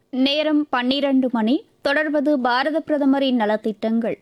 நேரம் பன்னிரண்டு மணி தொடர்வது பாரத பிரதமரின் நலத்திட்டங்கள்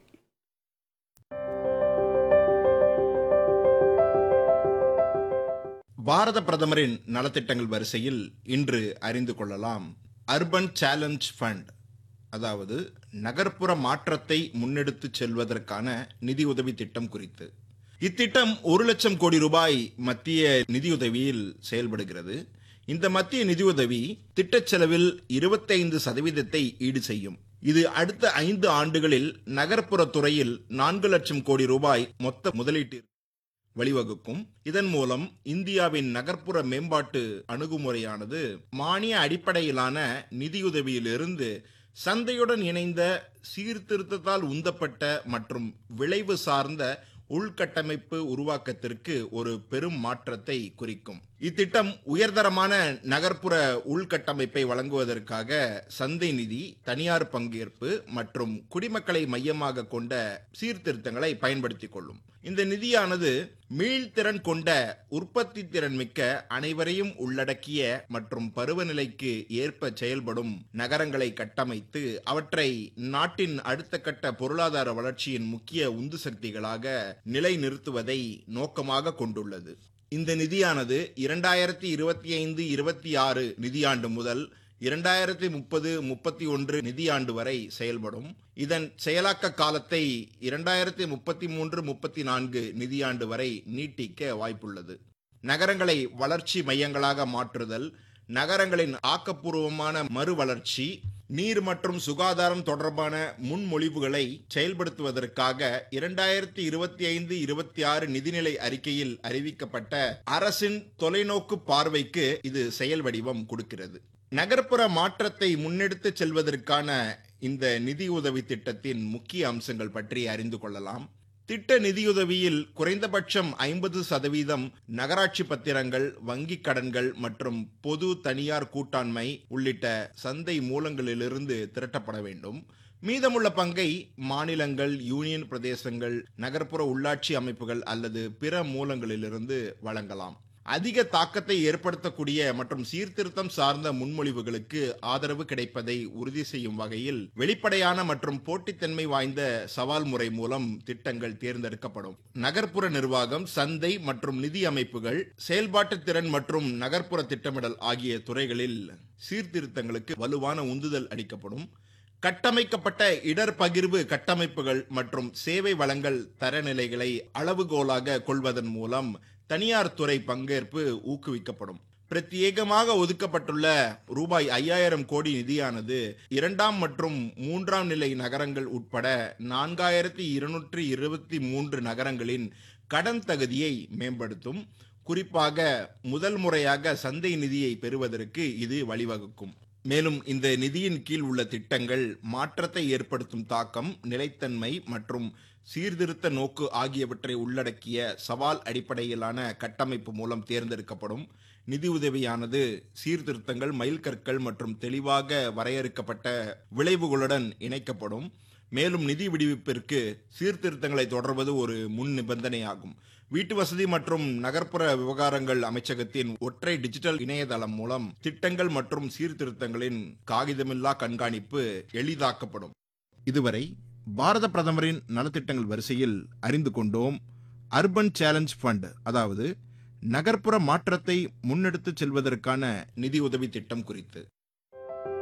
பாரத பிரதமரின் நலத்திட்டங்கள் வரிசையில் இன்று அறிந்து கொள்ளலாம் அர்பன் சேலஞ்ச் ஃபண்ட் அதாவது நகர்ப்புற மாற்றத்தை முன்னெடுத்துச் செல்வதற்கான நிதியுதவி திட்டம் குறித்து இத்திட்டம் ஒரு லட்சம் கோடி ரூபாய் மத்திய நிதியுதவியில் செயல்படுகிறது இந்த மத்திய நிதியுதவி திட்டச் செலவில் இருபத்தைந்து சதவீதத்தை ஈடு செய்யும் இது அடுத்த ஐந்து ஆண்டுகளில் நகர்ப்புற துறையில் நான்கு லட்சம் கோடி ரூபாய் மொத்த முதலீட்டிற்கு வழிவகுக்கும் இதன் மூலம் இந்தியாவின் நகர்ப்புற மேம்பாட்டு அணுகுமுறையானது மானிய அடிப்படையிலான நிதியுதவியிலிருந்து சந்தையுடன் இணைந்த சீர்திருத்தத்தால் உந்தப்பட்ட மற்றும் விளைவு சார்ந்த உள்கட்டமைப்பு உருவாக்கத்திற்கு ஒரு பெரும் மாற்றத்தை குறிக்கும் இத்திட்டம் உயர்தரமான நகர்ப்புற உள்கட்டமைப்பை வழங்குவதற்காக சந்தை நிதி தனியார் பங்கேற்பு மற்றும் குடிமக்களை மையமாக கொண்ட சீர்திருத்தங்களை பயன்படுத்திக் கொள்ளும் இந்த நிதியானது மீள்திறன் கொண்ட உற்பத்தி திறன் மிக்க அனைவரையும் உள்ளடக்கிய மற்றும் பருவநிலைக்கு ஏற்ப செயல்படும் நகரங்களை கட்டமைத்து அவற்றை நாட்டின் அடுத்த கட்ட பொருளாதார வளர்ச்சியின் முக்கிய உந்து சக்திகளாக நிலைநிறுத்துவதை நோக்கமாக கொண்டுள்ளது இந்த நிதியானது இரண்டாயிரத்தி இருபத்தி ஐந்து இருபத்தி ஆறு நிதியாண்டு முதல் இரண்டாயிரத்தி முப்பது முப்பத்தி ஒன்று நிதியாண்டு வரை செயல்படும் இதன் செயலாக்க காலத்தை இரண்டாயிரத்தி முப்பத்தி மூன்று முப்பத்தி நான்கு நிதியாண்டு வரை நீட்டிக்க வாய்ப்புள்ளது நகரங்களை வளர்ச்சி மையங்களாக மாற்றுதல் நகரங்களின் ஆக்கப்பூர்வமான மறுவளர்ச்சி நீர் மற்றும் சுகாதாரம் தொடர்பான முன்மொழிவுகளை செயல்படுத்துவதற்காக இரண்டாயிரத்தி இருபத்தி ஐந்து இருபத்தி ஆறு நிதிநிலை அறிக்கையில் அறிவிக்கப்பட்ட அரசின் தொலைநோக்கு பார்வைக்கு இது செயல் வடிவம் கொடுக்கிறது நகர்ப்புற மாற்றத்தை முன்னெடுத்துச் செல்வதற்கான இந்த நிதி உதவி திட்டத்தின் முக்கிய அம்சங்கள் பற்றி அறிந்து கொள்ளலாம் திட்ட நிதியுதவியில் குறைந்தபட்சம் ஐம்பது சதவீதம் நகராட்சி பத்திரங்கள் வங்கிக் கடன்கள் மற்றும் பொது தனியார் கூட்டாண்மை உள்ளிட்ட சந்தை மூலங்களிலிருந்து திரட்டப்பட வேண்டும் மீதமுள்ள பங்கை மாநிலங்கள் யூனியன் பிரதேசங்கள் நகர்ப்புற உள்ளாட்சி அமைப்புகள் அல்லது பிற மூலங்களிலிருந்து வழங்கலாம் அதிக தாக்கத்தை ஏற்படுத்தக்கூடிய மற்றும் சீர்திருத்தம் சார்ந்த முன்மொழிவுகளுக்கு ஆதரவு கிடைப்பதை உறுதி செய்யும் வகையில் வெளிப்படையான மற்றும் போட்டித்தன்மை வாய்ந்த சவால் முறை மூலம் திட்டங்கள் தேர்ந்தெடுக்கப்படும் நகர்ப்புற நிர்வாகம் சந்தை மற்றும் நிதி அமைப்புகள் செயல்பாட்டு திறன் மற்றும் நகர்ப்புற திட்டமிடல் ஆகிய துறைகளில் சீர்திருத்தங்களுக்கு வலுவான உந்துதல் அளிக்கப்படும் கட்டமைக்கப்பட்ட இடர் பகிர்வு கட்டமைப்புகள் மற்றும் சேவை வளங்கள் தரநிலைகளை அளவுகோலாக கொள்வதன் மூலம் தனியார் துறை பங்கேற்பு ஊக்குவிக்கப்படும் பிரத்யேகமாக ஒதுக்கப்பட்டுள்ள ரூபாய் ஐயாயிரம் கோடி நிதியானது இரண்டாம் மற்றும் மூன்றாம் நிலை நகரங்கள் உட்பட நான்காயிரத்தி இருநூற்றி இருபத்தி மூன்று நகரங்களின் கடன் தகுதியை மேம்படுத்தும் குறிப்பாக முதல் முறையாக சந்தை நிதியை பெறுவதற்கு இது வழிவகுக்கும் மேலும் இந்த நிதியின் கீழ் உள்ள திட்டங்கள் மாற்றத்தை ஏற்படுத்தும் தாக்கம் நிலைத்தன்மை மற்றும் சீர்திருத்த நோக்கு ஆகியவற்றை உள்ளடக்கிய சவால் அடிப்படையிலான கட்டமைப்பு மூலம் தேர்ந்தெடுக்கப்படும் நிதி உதவியானது சீர்திருத்தங்கள் மைல்கற்கள் மற்றும் தெளிவாக வரையறுக்கப்பட்ட விளைவுகளுடன் இணைக்கப்படும் மேலும் நிதி விடுவிப்பிற்கு சீர்திருத்தங்களை தொடர்வது ஒரு முன் நிபந்தனையாகும் வீட்டு வசதி மற்றும் நகர்ப்புற விவகாரங்கள் அமைச்சகத்தின் ஒற்றை டிஜிட்டல் இணையதளம் மூலம் திட்டங்கள் மற்றும் சீர்திருத்தங்களின் காகிதமில்லா கண்காணிப்பு எளிதாக்கப்படும் இதுவரை பாரத பிரதமரின் நலத்திட்டங்கள் வரிசையில் அறிந்து கொண்டோம் அர்பன் சேலஞ்ச் ஃபண்ட் அதாவது நகர்ப்புற மாற்றத்தை முன்னெடுத்துச் செல்வதற்கான நிதியுதவி திட்டம் குறித்து